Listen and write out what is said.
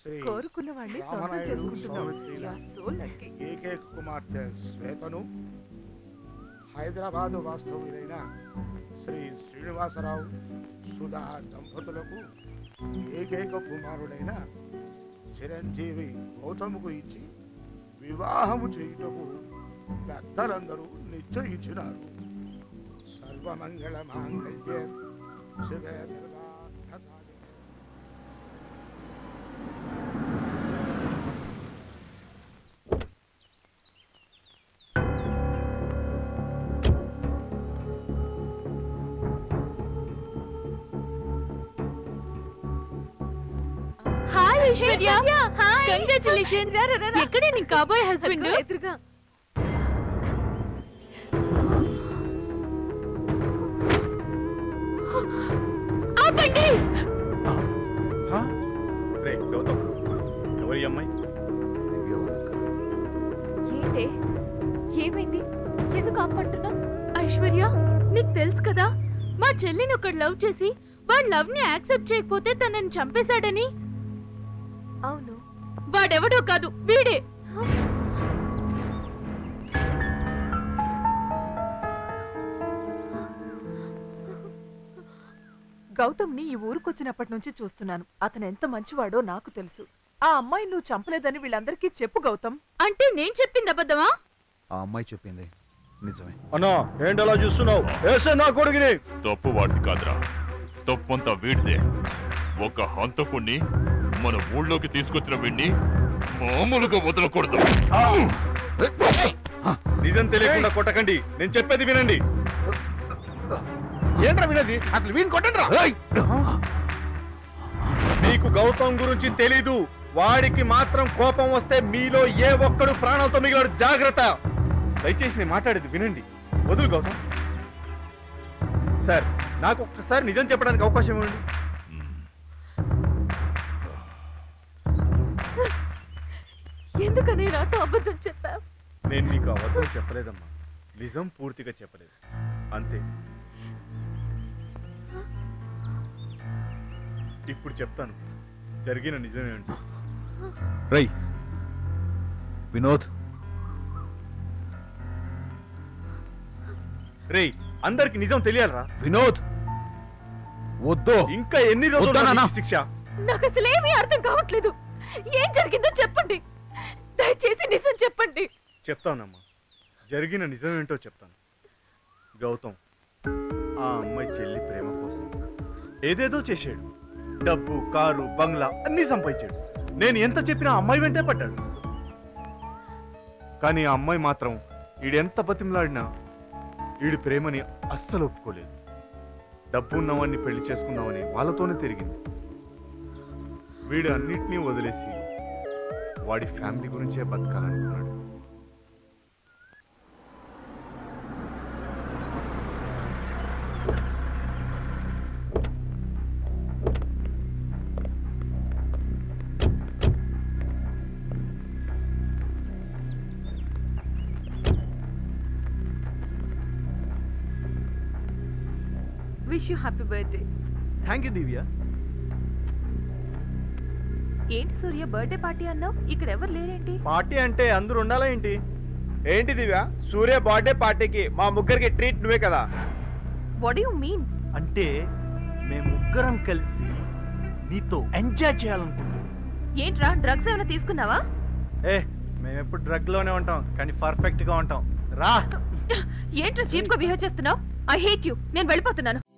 శ్రీ కోరుకున్న వాడిని సొంతం రామనాయుడు చేసుకుంటున్నావు Saumitri You are so lucky. ఏకైక కుమార్తె శ్వేతను హైదరాబాదు వాస్తవ్యులైన శ్రీ శ్రీనివాసరావు సుధా దంపతులకు ఏకైక కుమారుడైన చిరంజీవి గౌతముకు ఇచ్చి వివాహము చేయుటకు పెద్దలందరూ నిశ్చయించినారు సర్వమంగళ మాంగళ్యే శివే సర్వార్థ సాధికే. హాయ్ ఐశ్వర్య కంగ్రాచులేషన్ ఎక్కడే నీ కాబోయే హస్బెండ్ ఎదురుగా ఆపండి రే గౌతమ్ ఎవరి అమ్మాయి ఏంటే ఏమైంది ఎందుకు ఆపంటున్నావు ఐశ్వర్య నీకు తెలుసు కదా మా చెల్లిని ఒకడు లవ్ చేసి వాడు లవ్ ని యాక్సెప్ట్ చేయకపోతే తనని చంపేశాడని అవును వాడెవడో కాదు వీడే గౌతమ్ని ఈ ఊరుకొచ్చినప్పటి నుంచి చూస్తున్నాను అతను ఎంత మంచివాడో నాకు తెలుసు ఆ అమ్మాయి నువ్వు చంపలేదని వీళ్ళందరికీ చెప్పు గౌతమ్ అంటే నేను చెప్పింది అబద్ధమా ఆ అమ్మాయి చెప్పింది నిజమే అన్నా ఏంటి అలా చూస్తున్నావు వేసే నా కొడుకుని తప్పు వాడిది కాదురా తప్పంతా వీడిదే ఒక హంతకుణ్ణి మన ఊళ్ళోకి తీసుకొచ్చిన వీడిని మామూలుగా వదలకూడదు నిజం తెలియకుండా కొట్టకండి నేను చెప్పేది వినండి ఏంట్రా వినది అసలు వీడిని కొట్టండి మీకు గౌతమ్ గురించి తెలీదు వాడికి మాత్రం కోపం వస్తే మీలో ఏ ఒక్కడు ప్రాణాలతో మిగిలాడు జాగ్రత్త దయచేసి నేను మాట్లాడేది వినండి వదులు గౌతమ్ సార్ నాకు ఒక్కసారి నిజం చెప్పడానికి అవకాశం ఇవ్వండి ఎందుకని నాతో అబద్ధం చెప్పావు నేను నీకు అబద్ధం చెప్పలేదమ్మా నిజం పూర్తిగా చెప్పలేదు అంతే ఇప్పుడు చెప్తాను జరిగిన నిజమేంటి రై వినోద్ రేయ్ అందరికి నిజం తెలియాలరా వినోద్ వద్దు ఇంకా ఎన్ని రోజులు వద్దా నాన్న? ఈ శిక్ష నాకు అసలు ఏమీ అర్థం కావట్లేదు ఏం జరిగిందో చెప్పండి దయచేసి నిజం చెప్పండి చెప్తానమ్మా జరిగిన నిజమేంటో చెప్తాను గౌతమ్ ఆ అమ్మాయి చెల్లి ప్రేమ కోసం ఏదేదో చేశాడు డబ్బు కారు బంగ్లా అన్నీ సంపాదించాడు నేను ఎంత చెప్పినా ఆ అమ్మాయి వెంటే పడ్డాడు కానీ ఆ అమ్మాయి మాత్రం ఈడెంత బతిమలాడినా ఈడి ప్రేమని అస్సలు ఒప్పుకోలేదు డబ్బు ఉన్నవాడిని పెళ్లి చేసుకుందామని వాళ్ళతోనే తిరిగింది వీడు అన్నిటినీ వదిలేసి వాడి ఫ్యామిలీ గురించే బతకాలనుకున్నాడు wish you happy birthday thank you Divya ఏంటి సూర్య బర్త్డే పార్టీ అన్నావు ఇక్కడ ఎవరు లేరేంటి పార్టీ అంటే అందరూ ఉండాలా ఏంటి ఏంటి దివ్య సూర్య బర్త్డే పార్టీకి మా ముగ్గురికి ట్రీట్ నువ్వే కదా వాట్ యు మీన్ అంటే మేము ముగ్గురం కలిసి నీతో ఎంజాయ్ చేయాలనుకుంటున్నాం ఏంట్రా డ్రగ్స్ ఏమైనా తీసుకున్నావా ఏ మేము ఎప్పుడు డ్రగ్ లోనే ఉంటాం కానీ పర్ఫెక్ట్ గా ఉంటాం రా ఏంట్రా చీప్ గా బిహేవ్ చేస్తున్నావు ఐ హేట్ యు నేను వెళ్ళిపోతున్నాను